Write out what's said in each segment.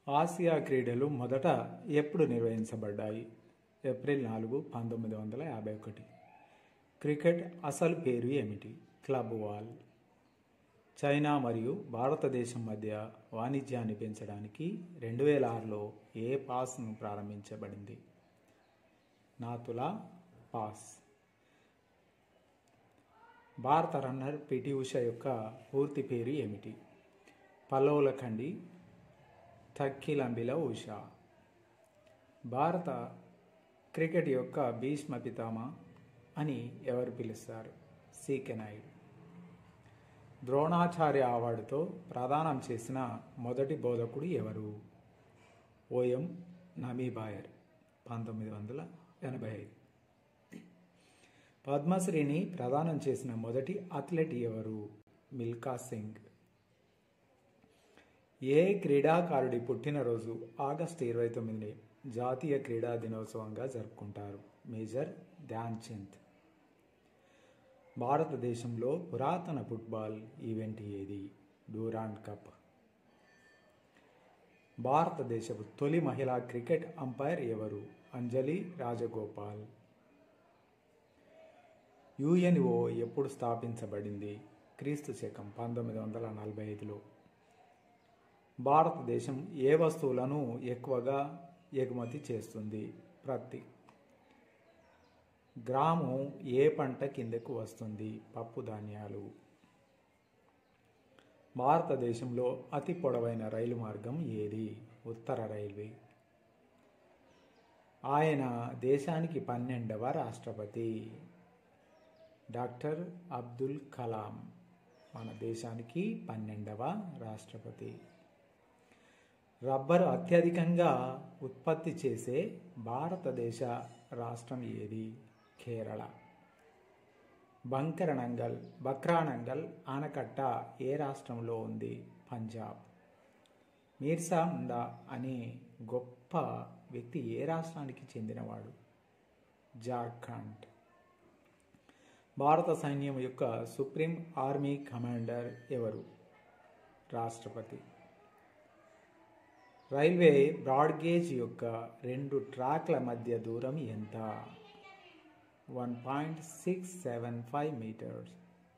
Asia క్రీడలు మొదట ఎప్పుడు నిర్వహించబడ్డాయి ఏప్రిల్ నాలుగు పంతొమ్మిది వందల యాభై ఒకటి క్రికెట్ అసలు పేరు ఏమిటి క్లబ్ వాల్ చైనా మరియు భారతదేశం మధ్య వాణిజ్యాన్ని పెంచడానికి రెండు వేల ఆరులో ఏ పాస్ను ప్రారంభించబడింది నాతులా పాస్ భారత రన్నర్ పిటి ఉష యొక్క పూర్తి పేరు ఏమిటి పల్లవుల ఖండి థక్కిలంబిల ఉష భారత క్రికెట్ యొక్క భీష్మ పితామ అని ఎవరు పిలుస్తారు సీకే నాయుడు ద్రోణాచార్య అవార్డుతో ప్రదానం చేసిన మొదటి బోధకుడు ఎవరు ఓఎం నమీబాయర్ పంతొమ్మిది వందల ఎనభై ఐదు పద్మశ్రీని ప్రదానం చేసిన మొదటి అథ్లెట్ ఎవరు మిల్కా సింగ్ ఏ క్రీడాకారుడి పుట్టినరోజు ఆగస్టు ఇరవై తొమ్మిదిని జాతీయ క్రీడా దినోత్సవంగా జరుపుకుంటారు మేజర్ ధ్యాన్ చంద్ భారతదేశంలో పురాతన ఫుట్బాల్ ఈవెంట్ ఏది డూరాండ్ కప్ భారతదేశపు తొలి మహిళా క్రికెట్ అంపైర్ ఎవరు అంజలి రాజగోపాల్ యుఎన్ఓ ఎప్పుడు స్థాపించబడింది క్రీస్తు శకం పంతొమ్మిది వందల నలభై ఐదులో భారతదేశం ఏ వస్తువులను ఎక్కువగా ఎగుమతి చేస్తుంది ప్రత్తి గ్రామం ఏ పంట కిందకు వస్తుంది పప్పు ధాన్యాలు భారతదేశంలో అతి పొడవైన రైలు మార్గం ఏది ఉత్తర రైల్వే ఆయన దేశానికి పన్నెండవ రాష్ట్రపతి డాక్టర్ అబ్దుల్ కలాం మన దేశానికి పన్నెండవ రాష్ట్రపతి రబ్బరు అత్యధికంగా ఉత్పత్తి చేసే భారతదేశ రాష్ట్రం ఏది కేరళ బంకరనంగల్ బక్రానంగల్ ఆనకట్ట ఏ రాష్ట్రంలో ఉంది పంజాబ్ మీర్సా ముండా అనే గొప్ప వ్యక్తి ఏ రాష్ట్రానికి చెందినవాడు జార్ఖండ్ భారత సైన్యం యొక్క సుప్రీం ఆర్మీ కమాండర్ ఎవరు రాష్ట్రపతి రైల్వే బ్రాడ్గేజ్ యొక్క రెండు ట్రాక్ల మధ్య దూరం ఎంత one point six seven five meters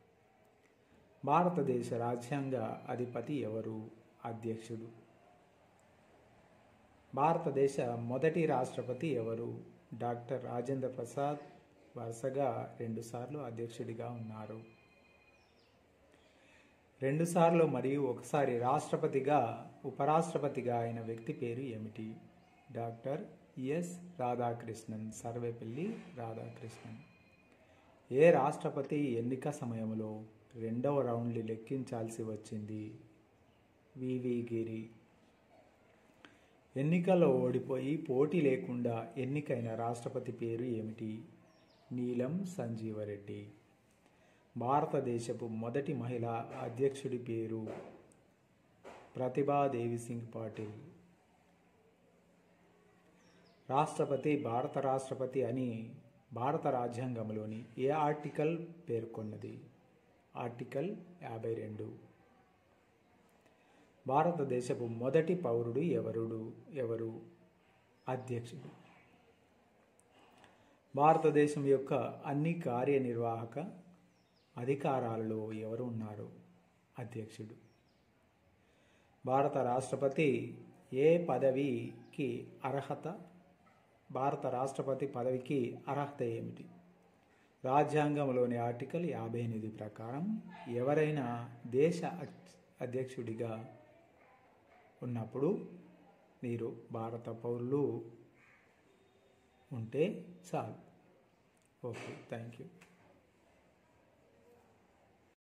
భారతదేశ రాజ్యాంగ అధిపతి ఎవరు అధ్యక్షుడు భారతదేశ మొదటి రాష్ట్రపతి ఎవరు డాక్టర్ రాజేంద్ర ప్రసాద్ వరుసగా రెండుసార్లు అధ్యక్షుడిగా ఉన్నారు రెండుసార్లు మరియు ఒకసారి రాష్ట్రపతిగా ఉపరాష్ట్రపతిగా అయిన వ్యక్తి పేరు ఏమిటి డాక్టర్ ఎస్ రాధాకృష్ణన్ సర్వేపల్లి రాధాకృష్ణన్ ఏ రాష్ట్రపతి ఎన్నిక సమయంలో రెండవ రౌండ్ని లెక్కించాల్సి వచ్చింది వివి గిరి ఎన్నికల్లో ఓడిపోయి పోటీ లేకుండా ఎన్నికైన రాష్ట్రపతి పేరు ఏమిటి నీలం సంజీవరెడ్డి భారతదేశపు మొదటి మహిళా అధ్యక్షుడి పేరు ప్రతిభాదేవి సింగ్ పాటిల్ రాష్ట్రపతి భారత రాష్ట్రపతి అని భారత రాజ్యాంగంలోని ఏ ఆర్టికల్ పేర్కొన్నది ఆర్టికల్ యాభై రెండు భారతదేశపు మొదటి పౌరుడు ఎవరుడు ఎవరు అధ్యక్షుడు భారతదేశం యొక్క అన్ని కార్యనిర్వాహక అధికారాలలో ఎవరు ఉన్నారు అధ్యక్షుడు భారత రాష్ట్రపతి ఏ పదవికి అర్హత భారత రాష్ట్రపతి పదవికి అర్హత ఏమిటి రాజ్యాంగంలోని ఆర్టికల్ యాభై ఎనిమిది ప్రకారం ఎవరైనా దేశ అధ్యక్షుడిగా ఉన్నప్పుడు మీరు భారత పౌరులు ఉంటే చాలు ఓకే థ్యాంక్ యూ